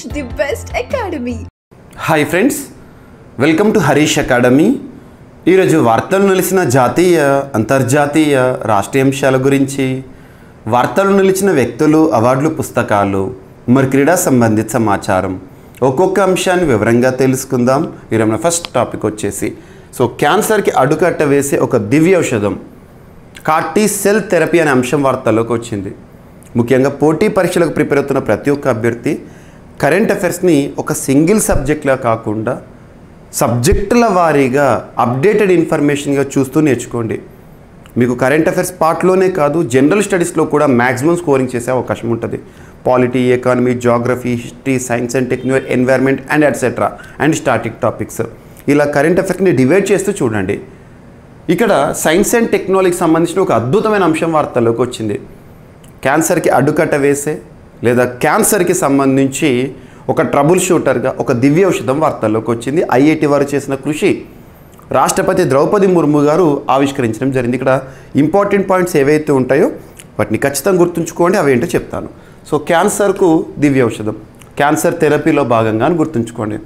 the best academy. Hi friends welcome to Harish academy ఈరోజు వార్తలు నిలిచిన జాతీయ అంతర్జాతీయ రాష్ట్రీయ అంశాల గురించి వార్తలు నిలిచిన వ్యక్తులు అవార్డులు పుస్తకాలు మరి క్రీడా సంబంధిత సమాచారం ఒక్కొక్క అంశాన్ని వివరంగా తెలుసుకుందాం ఈరోజు మన ఫస్ట్ టాపిక్ వచ్చేసి సో క్యాన్సర్కి అడ్డుకట్ట వేసే ఒక దివ్య ఔషధం కార్టీ సెల్ థెరపీ అనే అంశం వార్తల్లోకి వచ్చింది ముఖ్యంగా పోటీ పరీక్షలకు ప్రిపేర్ అవుతున్న ప్రతి ఒక్క అభ్యర్థి కరెంట్ అఫైర్స్ని ఒక సింగిల్ సబ్జెక్ట్లా కాకుండా సబ్జెక్టుల వారీగా అప్డేటెడ్ ఇన్ఫర్మేషన్గా చూస్తూ నేర్చుకోండి మీకు కరెంట్ అఫైర్స్ పార్ట్లోనే కాదు జనరల్ స్టడీస్లో కూడా మ్యాక్సిమం స్కోరింగ్ చేసే అవకాశం ఉంటుంది polity economy geography history science and technology environment and etcetera and static topics ఇలా కరెంట్ అఫైర్స్ని డివైడ్ చేస్తూ చూడండి ఇక్కడ సైన్స్ అండ్ టెక్నాలజీకి సంబంధించిన ఒక అద్భుతమైన అంశం వార్తల్లోకి వచ్చింది క్యాన్సర్కి అడ్డుకట్ట వేసే లేదా క్యాన్సర్కి సంబంధించి ఒక ట్రబుల్ షూటర్గా ఒక దివ్య ఔషధం వార్తల్లోకి వచ్చింది ఐఐటి వారు చేసిన కృషి రాష్ట్రపతి ద్రౌపది ముర్ము గారు ఆవిష్కరించడం జరిగింది ఇక్కడ ఇంపార్టెంట్ పాయింట్స్ ఏవైతే ఉంటాయో వాటిని ఖచ్చితంగా గుర్తుంచుకోండి అవేంటో చెప్తాను సో క్యాన్సర్కు దివ్య ఔషధం క్యాన్సర్ థెరపీలో భాగంగా అని గుర్తుంచుకోండి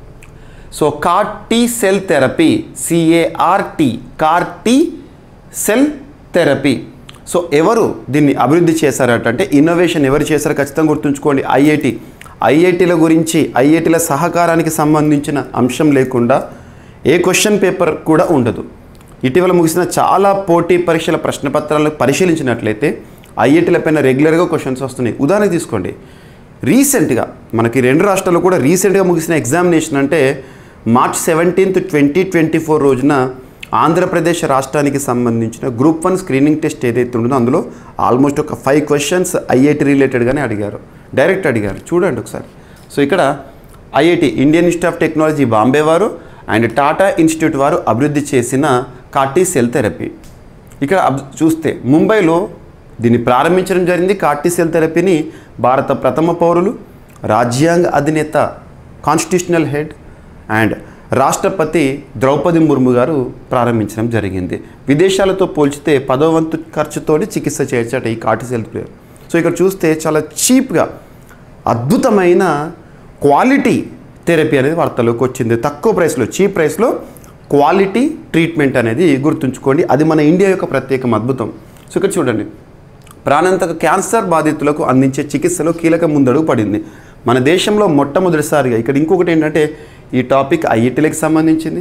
so car T cell therapy CART car T cell therapy so ఎవరు దీన్ని అభివృద్ధి చేశారట అంటే ఇన్నోవేషన్ ఎవరు చేశారో ఖచ్చితంగా గుర్తుంచుకోండి ఐఐటి ఐఐటీల గురించి ఐఐటీల సహకారానికి సంబంధించిన అంశం లేకుండా ఏ క్వశ్చన్ పేపర్ కూడా ఉండదు ఇటీవల ముగిసిన చాలా పోటీ పరీక్షల ప్రశ్నపత్రాలను పరిశీలించినట్లయితే ఐఐటీల పైన రెగ్యులర్గా క్వశ్చన్స్ వస్తున్నాయి ఉదాహరణ తీసుకోండి రీసెంట్గా మనకి రెండు రాష్ట్రాల్లో కూడా రీసెంట్గా ముగిసిన ఎగ్జామినేషన్ అంటే March seventeenth twenty twenty four రోజున ఆంధ్రప్రదేశ్ రాష్ట్రానికి సంబంధించిన గ్రూప్ వన్ స్క్రీనింగ్ టెస్ట్ ఏదైతే ఉంటుందో అందులో ఆల్మోస్ట్ ఒక ఫైవ్ క్వశ్చన్స్ ఐఐటి రిలేటెడ్గానే అడిగారు డైరెక్ట్ అడిగారు చూడండి ఒకసారి సో ఇక్కడ IIT Indian institute of technology Bombay వారు అండ్ టాటా ఇన్స్టిట్యూట్ వారు అభివృద్ధి చేసిన కార్టీ సెల్ థెరపీ ఇక్కడ అబ్- చూస్తే ముంబైలో దీన్ని ప్రారంభించడం జరిగింది కార్టీ సెల్ థెరపీని భారత ప్రథమ పౌరులు రాజ్యాంగ అధినేత కాన్స్టిట్యూషనల్ హెడ్ అండ్ రాష్ట్రపతి ద్రౌపది ముర్ము గారు ప్రారంభించడం జరిగింది విదేశాలతో పోల్చితే పదో వంతు ఖర్చుతోటి చికిత్స చేయొచ్చట ఈ కార్టీ సెల్ థెరపీ సో ఇక్కడ చూస్తే చాలా చీప్గా అద్భుతమైన క్వాలిటీ థెరపీ అనేది వార్తలోకి వచ్చింది తక్కువ ప్రైస్లో చీప్ ప్రైస్లో క్వాలిటీ ట్రీట్మెంట్ అనేది గుర్తుంచుకోండి అది మన ఇండియా యొక్క ప్రత్యేకం అద్భుతం సో ఇక్కడ చూడండి ప్రాణాంతక క్యాన్సర్ బాధితులకు అందించే చికిత్సలో కీలక ముందడుగు పడింది మన దేశంలో మొట్టమొదటిసారిగా ఇక్కడ ఇంకొకటి ఏంటంటే ఈ టాపిక్ ఐఐటీలకు సంబంధించింది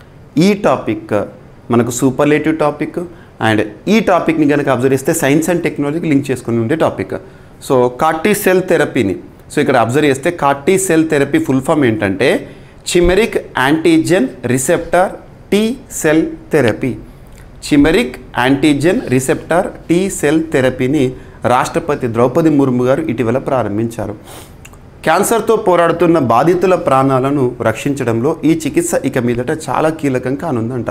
ఈ టాపిక్ మనకు సూపర్లేటివ్ టాపిక్ అండ్ ఈ టాపిక్ని కనుక అబ్జర్వ్ చేస్తే సైన్స్ అండ్ టెక్నాలజీకి లింక్ చేసుకుని ఉండే టాపిక్ సో కార్టీ సెల్ థెరపీని సో ఇక్కడ అబ్జర్వ్ చేస్తే car T cell therapy full form ఏంటంటే chimeric antigen receptor T cell therapy chimeric antigen receptor T cell థెరపీని రాష్ట్రపతి ద్రౌపది ముర్ము గారు ఇటీవల ప్రారంభించారు క్యాన్సర్తో పోరాడుతున్న బాధితుల ప్రాణాలను రక్షించడంలో ఈ చికిత్స ఇక మీదట చాలా కీలకం కానుందంట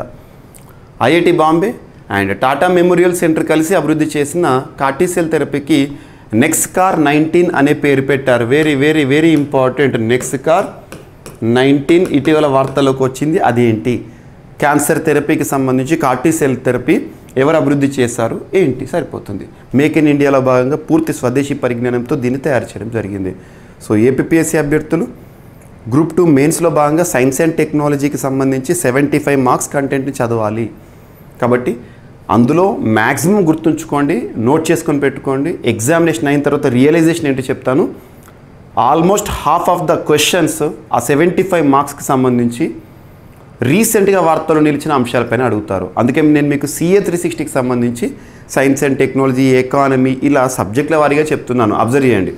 IIT Bombay and Tata memorial centre కలిసి అభివృద్ధి చేసిన కార్టీసెల్ థెరపీకి నెక్స్కార్ నైన్టీన్ అనే పేరు పెట్టారు very very very important NexCAR nineteen ఇటీవల వార్తల్లోకి వచ్చింది అదేంటి క్యాన్సర్ థెరపీకి సంబంధించి కార్టీసెల్ థెరపీ ఎవరు అభివృద్ధి చేశారు ఏంటి సరిపోతుంది మేక్ ఇన్ ఇండియాలో భాగంగా పూర్తి స్వదేశీ పరిజ్ఞానంతో దీన్ని తయారు చేయడం జరిగింది సో ఏపీఎస్సీ అభ్యర్థులు గ్రూప్ టూ మెయిన్స్లో భాగంగా సైన్స్ అండ్ టెక్నాలజీకి సంబంధించి సెవెంటీ ఫైవ్ మార్క్స్ కంటెంట్ని చదవాలి కాబట్టి అందులో మ్యాక్సిమం గుర్తుంచుకోండి నోట్ చేసుకొని పెట్టుకోండి ఎగ్జామినేషన్ అయిన తర్వాత రియలైజేషన్ ఏంటో చెప్తాను almost half of the questions ఆ సెవెంటీ ఫైవ్ మార్క్స్కి సంబంధించి రీసెంట్గా వార్తలు నిలిచిన అంశాలపైన అడుగుతారు అందుకే నేను మీకు సిఏ త్రీ సిక్స్టీకి సంబంధించి సైన్స్ అండ్ టెక్నాలజీ ఎకానమీ ఇలా సబ్జెక్టుల వారీగా చెప్తున్నాను అబ్జర్వ్ చేయండి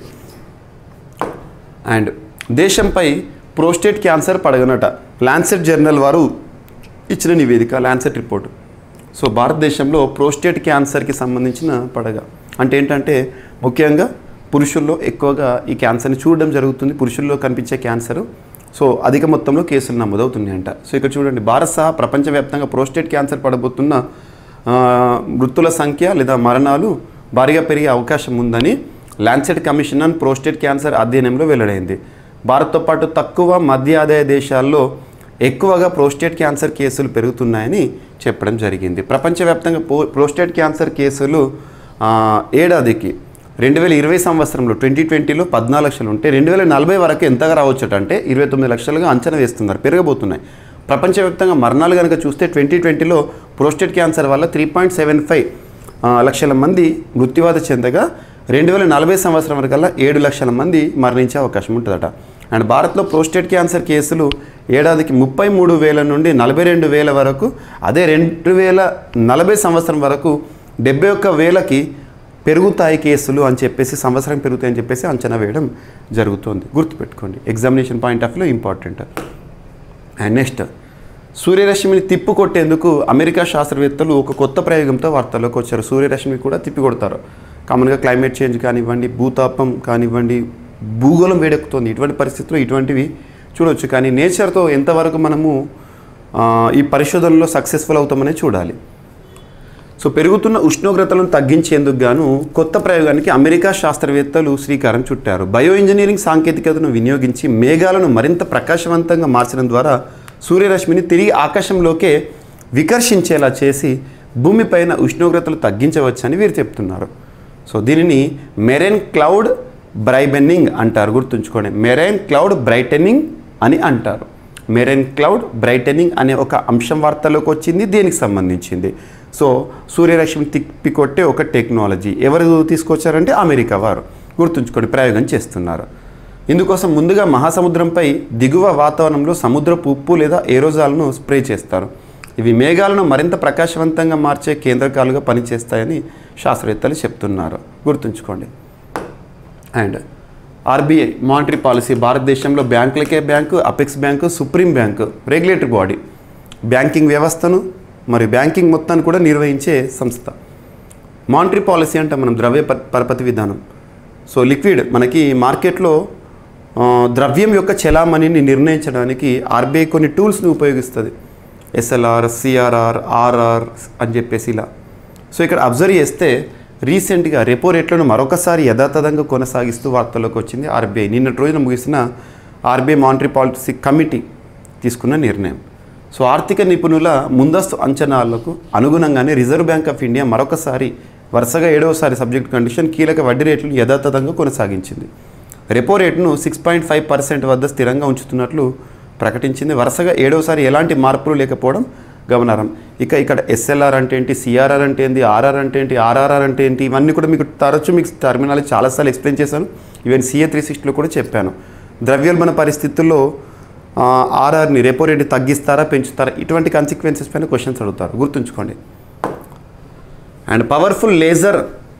అండ్ దేశంపై ప్రోస్టేట్ క్యాన్సర్ పడగనట లాన్సెట్ జర్నల్ వారు ఇచ్చిన నివేదిక లాన్సెట్ రిపోర్ట్ సో భారతదేశంలో ప్రోస్టేట్ క్యాన్సర్కి సంబంధించిన పడగ అంటే ఏంటంటే ముఖ్యంగా పురుషుల్లో ఎక్కువగా ఈ క్యాన్సర్ని చూడడం జరుగుతుంది పురుషుల్లో కనిపించే క్యాన్సర్ సో అధిక మొత్తంలో కేసులు నమోదవుతున్నాయంట సో ఇక్కడ చూడండి భారత్ సహా ప్రపంచవ్యాప్తంగా ప్రోస్టేట్ క్యాన్సర్ పడబోతున్న ఆ, మృతుల సంఖ్య లేదా మరణాలు భారీగా పెరిగే అవకాశం ఉందని Lancet commission on prostate cancer అధ్యయనంలో వెల్లడైంది భారత్తో పాటు తక్కువ మధ్య ఆదాయ దేశాల్లో ఎక్కువగా ప్రోస్టేట్ క్యాన్సర్ కేసులు పెరుగుతున్నాయని చెప్పడం జరిగింది ప్రపంచవ్యాప్తంగా పో ప్రోస్టేట్ క్యాన్సర్ కేసులు ఆ, ఏడాదికి రెండు వేల ఇరవై సంవత్సరంలో ట్వంటీ ట్వంటీలో పద్నాలుగు లక్షలు ఉంటే రెండు వేల నలభై వరకు ఎంతగా రావచ్చట అంటే ఇరవై తొమ్మిది లక్షలుగా అంచనా వేస్తున్నారు పెరగబోతున్నాయి ప్రపంచవ్యాప్తంగా మరణాలు కనుక చూస్తే ట్వంటీ ట్వంటీలో ప్రోస్టేట్ క్యాన్సర్ వల్ల త్రీ పాయింట్ సెవెన్ ఫైవ్ లక్షల మంది మృత్యువాత చెందగా రెండు వేల నలభై సంవత్సరం వరకల్లా ఏడు లక్షల మంది మరణించే అవకాశం ఉంటుందట అండ్ భారత్లో ప్రోస్టేట్ క్యాన్సర్ కేసులు ఏడాదికి ముప్పై మూడు వేల నుండి నలభై రెండు వేల వరకు అదే రెండు వేల నలభై సంవత్సరం వరకు డెబ్బై ఒక్క వేలకి పెరుగుతాయి కేసులు అని చెప్పేసి సంవత్సరం పెరుగుతాయి అని చెప్పేసి అంచనా వేయడం జరుగుతుంది గుర్తుపెట్టుకోండి examination point of view important and next సూర్యరశ్మిని తిప్పు కొట్టేందుకు అమెరికా శాస్త్రవేత్తలు ఒక కొత్త ప్రయోగంతో వార్తల్లోకి వచ్చారు సూర్యరశ్మిని కూడా తిప్పి కొడతారు కామన్గా క్లైమేట్ చేంజ్ కానివ్వండి భూతాపం కానివ్వండి భూగోళం వేడెక్కుతుంది ఇటువంటి పరిస్థితుల్లో ఇటువంటివి చూడొచ్చు కానీ నేచర్తో ఎంతవరకు మనము ఆ, ఈ పరిశోధనలో సక్సెస్ఫుల్ అవుతామనే చూడాలి సో పెరుగుతున్న ఉష్ణోగ్రతలను తగ్గించేందుకు గాను కొత్త ప్రయోగానికి అమెరికా శాస్త్రవేత్తలు శ్రీకారం చుట్టారు బయో ఇంజనీరింగ్ సాంకేతికతను వినియోగించి మేఘాలను మరింత ప్రకాశవంతంగా మార్చడం ద్వారా సూర్యరశ్మిని తిరిగి ఆకాశంలోకే వికర్షించేలా చేసి భూమిపైన ఉష్ణోగ్రతలు తగ్గించవచ్చని వీరు చెప్తున్నారు సో దీనిని మెరైన్ క్లౌడ్ బ్రైబెన్నింగ్ అంటారు గుర్తుంచుకోండి మెరైన్ క్లౌడ్ బ్రైటనింగ్ అని అంటారు మెరైన్ క్లౌడ్ బ్రైటనింగ్ అనే ఒక అంశం వార్తలోకి వచ్చింది దీనికి సంబంధించింది సో సూర్యరశ్మి తిప్పికొట్టే ఒక టెక్నాలజీ ఎవరు తీసుకొచ్చారంటే అమెరికా వారు గుర్తుంచుకోండి ప్రయోగం చేస్తున్నారు ఇందుకోసం ముందుగా మహాసముద్రంపై దిగువ వాతావరణంలో సముద్రపు ఉప్పు లేదా ఏరోజాలను స్ప్రే చేస్తారు ఇవి మేఘాలను మరింత ప్రకాశవంతంగా మార్చే కేంద్రకాలుగా పనిచేస్తాయని శాస్త్రవేత్తలు చెప్తున్నారు గుర్తుంచుకోండి అండ్ ఆర్బీఐ మానిటరీ పాలసీ భారతదేశంలో బ్యాంకులకే bank apex bank supreme bank regulatory body banking వ్యవస్థను మరియు బ్యాంకింగ్ మొత్తాన్ని కూడా నిర్వహించే సంస్థ మానిటరీ పాలసీ అంటే మనం ద్రవ్య ప- పరపతి విధానం సో లిక్విడ్ మనకి మార్కెట్లో ఆ, ద్రవ్యం యొక్క చలామణిని నిర్ణయించడానికి ఆర్బీఐ కొన్ని టూల్స్ని ఉపయోగిస్తుంది ఎస్ఎల్ఆర్ సిఆర్ఆర్ ఆర్ఆర్ అని చెప్పేసి ఇలా సో ఇక్కడ అబ్జర్వ్ చేస్తే రీసెంట్గా రెపో రేట్లను మరొకసారి యథాతథంగా కొనసాగిస్తూ వార్తల్లోకి వచ్చింది ఆర్బీఐ నిన్నటి రోజున ముగిసిన ఆర్బీఐ మానిటరీ పాలసీ కమిటీ తీసుకున్న నిర్ణయం సో ఆర్థిక నిపుణుల ముందస్తు అంచనాలకు అనుగుణంగానే రిజర్వ్ బ్యాంక్ ఆఫ్ ఇండియా మరొకసారి వరుసగా ఏడవసారి సబ్జెక్ట్ కండిషన్ కీలక వడ్డీ రేట్లను యథాతథంగా కొనసాగించింది రెపో రేటును సిక్స్ పాయింట్ ఫైవ్ పర్సెంట్ వద్ద స్థిరంగా ఉంచుతున్నట్లు ప్రకటించింది వరుసగా ఏడవసారి ఎలాంటి మార్పులు లేకపోవడం గమనార్హం ఇక ఇక్కడ ఎస్ఎల్ఆర్ అంటే ఏంటి సిఆర్ఆర్ అంటే ఏంటి ఆర్ఆర్ అంటే ఏంటి ఆర్ఆర్ఆర్ అంటే ఏంటి ఇవన్నీ కూడా మీకు తరచు మీకు టర్మినాలజీ చాలాసార్లు ఎక్స్ప్లెయిన్ చేశాను ఈవెన్ సిఏ త్రీ సిక్స్టీలో కూడా చెప్పాను ద్రవ్యోల్బణ పరిస్థితుల్లో ఆ, ఆర్ఆర్ని రెపో రేటు తగ్గిస్తారా పెంచుతారా ఇటువంటి కాన్సిక్వెన్సెస్ పైన క్వశ్చన్స్ అడుగుతారు గుర్తుంచుకోండి అండ్ పవర్ఫుల్ లేజర్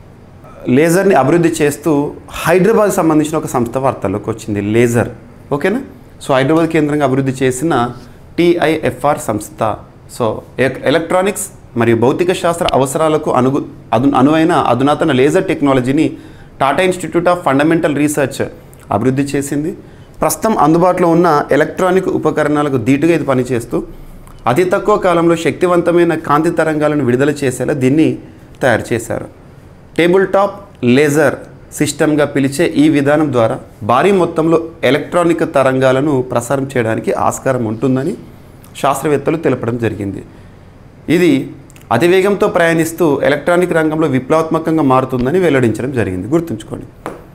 లేజర్ని అభివృద్ధి చేస్తూ హైదరాబాద్ సంబంధించిన ఒక సంస్థ వార్తల్లోకి వచ్చింది లేజర్ ఓకేనా సో హైదరాబాద్ కేంద్రంగా అభివృద్ధి చేసిన టిఐఎఫ్ఆర్ సంస్థ సో ఎ- ఎలక్ట్రానిక్స్ మరియు భౌతిక శాస్త్ర అవసరాలకు అనుగు అదు అనువైన అధునాతన లేజర్ టెక్నాలజీని Tata institute of fundamental research అభివృద్ధి చేసింది ప్రస్తుతం అందుబాటులో ఉన్న ఎలక్ట్రానిక్ ఉపకరణాలకు ధీటుగా ఇది పనిచేస్తూ అతి తక్కువ కాలంలో శక్తివంతమైన కాంతి తరంగాలను విడుదల చేసేలా దీన్ని తయారు చేశారు టేబుల్ టాప్ లేజర్ సిస్టమ్గా పిలిచే ఈ విధానం ద్వారా భారీ మొత్తంలో ఎలక్ట్రానిక్ తరంగాలను ప్రసారం చేయడానికి ఆస్కారం ఉంటుందని శాస్త్రవేత్తలు తెలపడం జరిగింది ఇది అతివేగంతో ప్రయాణిస్తూ ఎలక్ట్రానిక్ రంగంలో విప్లవాత్మకంగా మారుతుందని వెల్లడించడం జరిగింది గుర్తుంచుకోండి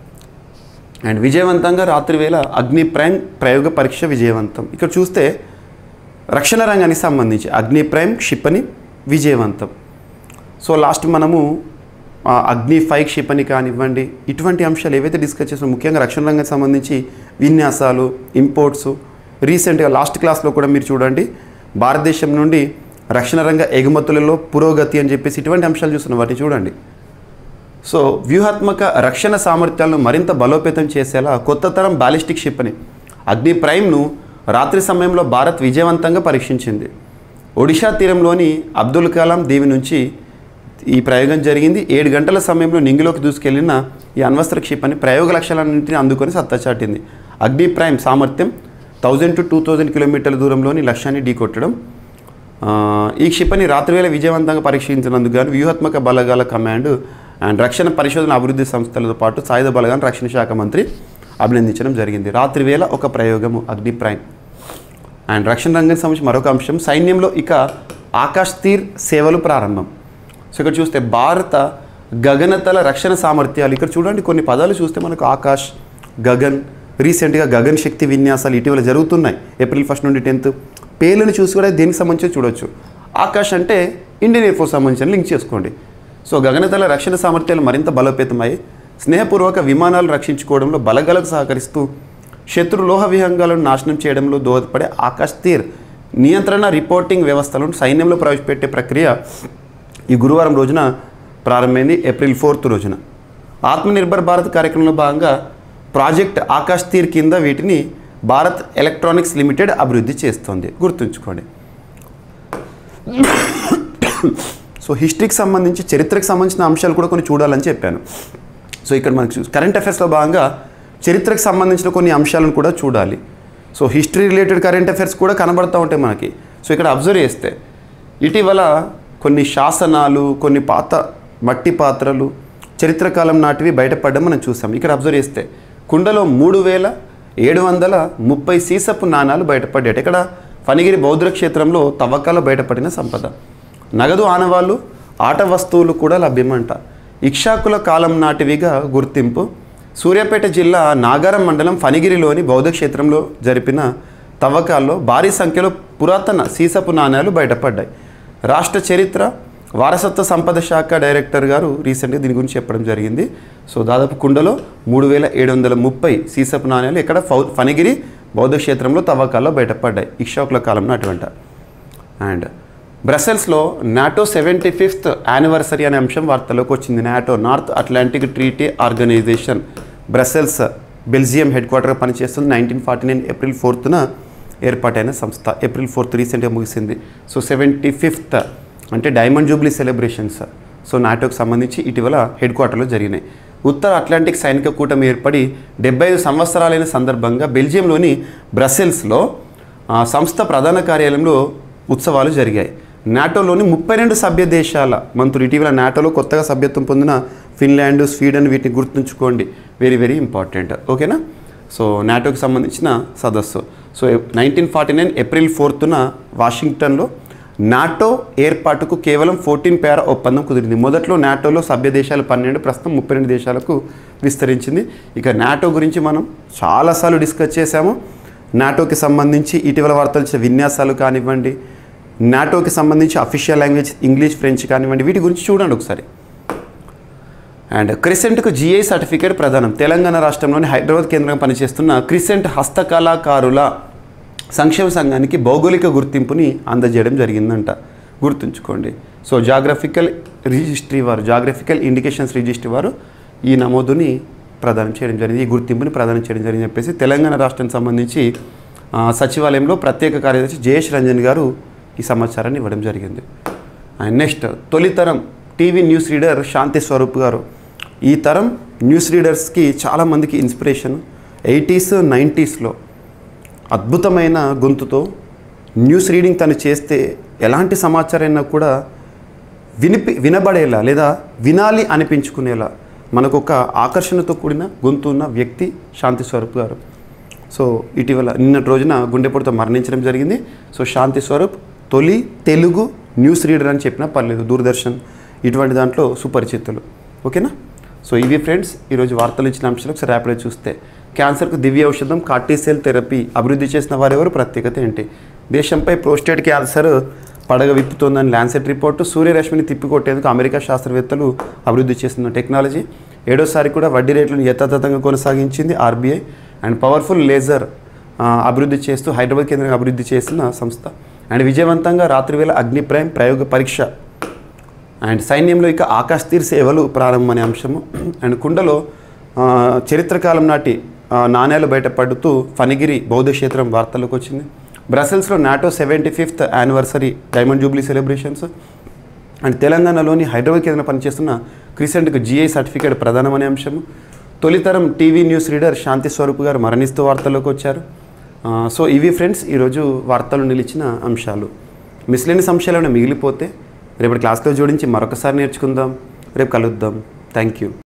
అండ్ విజయవంతంగా రాత్రివేళ అగ్ని ప్రైమ్ ప్రయోగ పరీక్ష విజయవంతం ఇక్కడ చూస్తే రక్షణ రంగానికి సంబంధించి అగ్ని ప్రైమ్ క్షిపణి విజయవంతం సో లాస్ట్ మనము ఆ, అగ్ని ఫైవ్ క్షిపణి కానివ్వండి ఇటువంటి అంశాలు ఏవైతే డిస్కస్ చేస్తున్నాం ముఖ్యంగా రక్షణ రంగానికి సంబంధించి విన్యాసాలు ఇంపోర్ట్స్ రీసెంట్గా లాస్ట్ క్లాస్లో కూడా మీరు చూడండి భారతదేశం నుండి రక్షణ రంగ ఎగుమతులలో పురోగతి అని చెప్పేసి ఇటువంటి అంశాలు చూస్తున్నాం వాటిని చూడండి సో వ్యూహాత్మక రక్షణ సామర్థ్యాలను మరింత బలోపేతం చేసేలా కొత్త తరం బాలిస్టిక్ క్షిపణి అగ్ని ప్రైమ్ను రాత్రి సమయంలో భారత్ విజయవంతంగా పరీక్షించింది ఒడిషా తీరంలోని అబ్దుల్ కలాం దీవి నుంచి ఈ ప్రయోగం జరిగింది ఏడు గంటల సమయంలో నింగిలోకి దూసుకెళ్లిన ఈ అణ్వస్త్ర క్షిపణి ప్రయోగ లక్ష్యాలన్నింటినీ అందుకొని సత్తా చాటింది అగ్ని ప్రైమ్ సామర్థ్యం థౌజండ్ టు టూ థౌజండ్ కిలోమీటర్ల దూరంలోని లక్ష్యాన్ని ఢీకొట్టడం ఆ, ఈ క్షిపణి రాత్రివేళ విజయవంతంగా పరీక్షించినందుకు గాను వ్యూహాత్మక బలగాల కమాండ్ అండ్ రక్షణ పరిశోధన అభివృద్ధి సంస్థలతో పాటు సాయుధ బలగాలను రక్షణ శాఖ మంత్రి అభినందించడం జరిగింది రాత్రివేళ ఒక ప్రయోగము అగ్ని ప్రైమ్ అండ్ రక్షణ రంగానికి సంబంధించి మరొక అంశం సైన్యంలో ఇక ఆకాశ్ తీర్ సేవలు ప్రారంభం సో ఇక్కడ చూస్తే భారత గగనతల రక్షణ సామర్థ్యాలు ఇక్కడ చూడండి కొన్ని పదాలు చూస్తే మనకు ఆకాష్ గగన్ రీసెంట్గా గగన్ శక్తి విన్యాసాలు ఇటీవల జరుగుతున్నాయి ఏప్రిల్ ఫస్ట్ నుండి టెన్త్ పేర్లను చూసి కూడా దేనికి సంబంధించి చూడొచ్చు ఆకాష్ అంటే ఇండియన్ ఎయిర్ ఫోర్స్ సంబంధించిన లింక్ చేసుకోండి సో గగనతల రక్షణ సామర్థ్యాలు మరింత బలోపేతమై స్నేహపూర్వక విమానాలు రక్షించుకోవడంలో బలగలకు సహకరిస్తూ శత్రు లోహ విహంగాలను నాశనం చేయడంలో దోహదపడే ఆకాశ్ తీర్ నియంత్రణ రిపోర్టింగ్ వ్యవస్థలను సైన్యంలో ప్రవేశపెట్టే ప్రక్రియ ఈ గురువారం రోజున ప్రారంభమైంది ఏప్రిల్ ఫోర్త్ రోజున ఆత్మనిర్భర్ భారత్ కార్యక్రమంలో భాగంగా ప్రాజెక్ట్ ఆకాశ్ తీర్ కింద వీటిని భారత్ ఎలక్ట్రానిక్స్ లిమిటెడ్ అభివృద్ధి చేస్తోంది గుర్తుంచుకోండి సో హిస్టరీకి సంబంధించి చరిత్రకు సంబంధించిన అంశాలు కూడా కొన్ని చూడాలని చెప్పాను సో ఇక్కడ మనకి చూ కరెంట్ అఫైర్స్లో భాగంగా చరిత్రకు సంబంధించిన కొన్ని అంశాలను కూడా చూడాలి so history related current affairs కూడా కనబడుతూ ఉంటాయి మనకి సో ఇక్కడ అబ్జర్వ్ చేస్తే ఇటీవల కొన్ని శాసనాలు కొన్ని పాత మట్టి పాత్రలు చరిత్ర కాలం నాటివి బయటపడడం మనం చూసాం ఇక్కడ అబ్జర్వ్ చేస్తే కుండలో మూడు వేల ఏడు వందల ముప్పై సీసపు నాణాలు బయటపడ్డాయి ఇక్కడ ఫణిగిరి బౌద్ధ క్షేత్రంలో తవ్వకాలు బయటపడిన సంపద నగదు ఆనవాళ్ళు ఆట వస్తువులు కూడా లభ్యమంట ఇక్షాకుల కాలం నాటివిగా గుర్తింపు సూర్యాపేట జిల్లా నాగారం మండలం ఫణిగిరిలోని బౌద్ధ క్షేత్రంలో జరిపిన తవ్వకాల్లో భారీ సంఖ్యలో పురాతన సీసపు నాణ్యాలు బయటపడ్డాయి రాష్ట్ర చరిత్ర వారసత్వ సంపద శాఖ డైరెక్టర్ గారు రీసెంట్గా దీని గురించి చెప్పడం జరిగింది సో దాదాపు కుండలో మూడు వేల ఏడు వందల ముప్పై సీసపు నాణ్యాలు ఇక్కడ ఫౌ ఫణిగిరి బౌద్ధ క్షేత్రంలో తవ్వకాల్లో బయటపడ్డాయి ఇక్షాకుల కాలం నాటివంట అండ్ బ్రసెల్స్లో నాటో సెవెంటీ ఫిఫ్త్ యానివర్సరీ అనే అంశం వార్తలోకి వచ్చింది NATO North Atlantic Treaty Organization Brussels Belgium హెడ్ క్వార్టర్గా పనిచేస్తుంది నైన్టీన్ ఫార్టీ నైన్ ఏప్రిల్ ఫోర్త్న ఏర్పాటైన సంస్థ ఏప్రిల్ ఫోర్త్ రీసెంట్గా ముగిసింది సో సెవెంటీ ఫిఫ్త్ అంటే డైమండ్ జూబ్లీ సెలబ్రేషన్స్ సో నాటోకి సంబంధించి ఇటీవల హెడ్ క్వార్టర్లో జరిగినాయి ఉత్తర అట్లాంటిక్ సైనిక కూటమి ఏర్పడి డెబ్బై ఐదు సంవత్సరాలైన సందర్భంగా బెల్జియంలోని బ్రసెల్స్లో ఆ, సంస్థ ప్రధాన కార్యాలయంలో ఉత్సవాలు జరిగాయి నాటోలోని ముప్పై రెండు సభ్య దేశాల మంత్రులు ఇటీవల నాటోలో కొత్తగా సభ్యత్వం పొందిన ఫిన్లాండ్ స్వీడన్ వీటిని గుర్తుంచుకోండి వెరీ వెరీ ఇంపార్టెంట్ ఓకేనా సో నాటోకి సంబంధించిన సదస్సు so nineteen forty nine April ఫోర్త్న వాషింగ్టన్లో నాటో ఏర్పాటుకు కేవలం ఫోర్టీన్ పేర ఒప్పందం కుదిరింది మొదట్లో నాటోలో సభ్య దేశాలు పన్నెండు ప్రస్తుతం ముప్పై రెండు దేశాలకు విస్తరించింది ఇక నాటో గురించి మనం చాలాసార్లు డిస్కస్ చేశాము నాటోకి సంబంధించి ఇటీవల వార్తలు ఇచ్చిన విన్యాసాలు కానివ్వండి నాటోకి సంబంధించి అఫీషియల్ లాంగ్వేజ్ ఇంగ్లీష్ ఫ్రెంచ్ కానివ్వండి వీటి గురించి చూడండి ఒకసారి అండ్ క్రిసెంట్కు జిఐ సర్టిఫికేట్ ప్రదానం తెలంగాణ రాష్ట్రంలోని హైదరాబాద్ కేంద్రంగా పనిచేస్తున్న క్రిసెంట్ హస్తకళాకారుల సంక్షేమ సంఘానికి భౌగోళిక గుర్తింపుని అందజేయడం జరిగిందంట గుర్తుంచుకోండి సో జాగ్రఫికల్ రిజిస్ట్రీ వారు జాగ్రఫికల్ ఇండికేషన్స్ రిజిస్ట్రీ వారు ఈ నమోదుని ప్రదానం చేయడం జరిగింది ఈ గుర్తింపుని ప్రదానం చేయడం జరిగింది చెప్పేసి తెలంగాణ రాష్ట్రానికి సంబంధించి ఆ, సచివాలయంలో ప్రత్యేక కార్యదర్శి జయేష్ రంజన్ గారు ఈ సమాచారాన్ని ఇవ్వడం జరిగింది అండ్ నెక్స్ట్ తొలితరం TV news reader Shanti Swarup గారు ఈ తరం న్యూస్ రీడర్స్కి చాలామందికి ఇన్స్పిరేషన్ ఎయిటీస్ నైంటీస్లో అద్భుతమైన గొంతుతో న్యూస్ రీడింగ్ తను చేస్తే ఎలాంటి సమాచారైనా కూడా వినిపి వినబడేలా లేదా వినాలి అనిపించుకునేలా మనకు ఒక ఆకర్షణతో కూడిన గొంతు ఉన్న వ్యక్తి శాంతి స్వరూప్ గారు సో ఇటీవల నిన్నటి రోజున గుండెపోటుతో మరణించడం జరిగింది సో శాంతి స్వరూప్ తొలి తెలుగు న్యూస్ రీడర్ అని చెప్పినా పర్లేదు దూరదర్శన్ ఇటువంటి దాంట్లో సుపరిచితులు ఓకేనా సో ఇవి ఫ్రెండ్స్ ఈరోజు వార్తలు ఇచ్చిన అంశాలు ఒకసారి ర్యాపిడ్గా చూస్తే క్యాన్సర్కు దివ్య ఔషధం కార్టీసెల్ థెరపీ అభివృద్ధి చేసిన వారెవరు ప్రత్యేకత ఏంటి దేశంపై ప్రోస్టేట్ క్యాన్సర్ పడగ విప్పుతోందని ల్యాన్సెట్ రిపోర్టు సూర్యరశ్మిని తిప్పికొట్టేందుకు అమెరికా శాస్త్రవేత్తలు అభివృద్ధి చేస్తున్న టెక్నాలజీ ఏడోసారి కూడా వడ్డీ రేట్లను యథాతథంగా కొనసాగించింది ఆర్బీఐ అండ్ పవర్ఫుల్ లేజర్ ఆ, అభివృద్ధి చేస్తూ హైదరాబాద్ కేంద్రంగా అభివృద్ధి చేసిన సంస్థ అండ్ విజయవంతంగా రాత్రివేళ అగ్ని ప్రైమ్ ప్రయోగ పరీక్ష అండ్ సైన్యంలో ఇక ఆకాశ్ తీర్ సేవలు ప్రారంభం అనే అంశము అండ్ కుండలో ఆ, చరిత్రకాలం నాటి ఆ, నాణ్యాలు బయటపడుతూ ఫణిగిరి బౌద్ధ క్షేత్రం వార్తల్లోకి వచ్చింది బ్రసెల్స్లో NATO seventy fifth anniversary diamond jubilee celebrations and తెలంగాణలోని హైదరాబాద్ కేంద్రంలో పనిచేస్తున్న క్రిసెంట్కు జిఐ సర్టిఫికేట్ ప్రధానం అనే అంశము తొలితరం TV news reader Shanti Swarup గారు మరణిస్తూ వార్తల్లోకి వచ్చారు ఆ, సో ఇవి ఫ్రెండ్స్ ఈరోజు వార్తలు నిలిచిన అంశాలు మిస్లేని అంశాలు ఏమైనా మిగిలిపోతే రేపటి క్లాస్లో జోడించి మరొకసారి నేర్చుకుందాం రేపు కలుద్దాం థ్యాంక్ యూ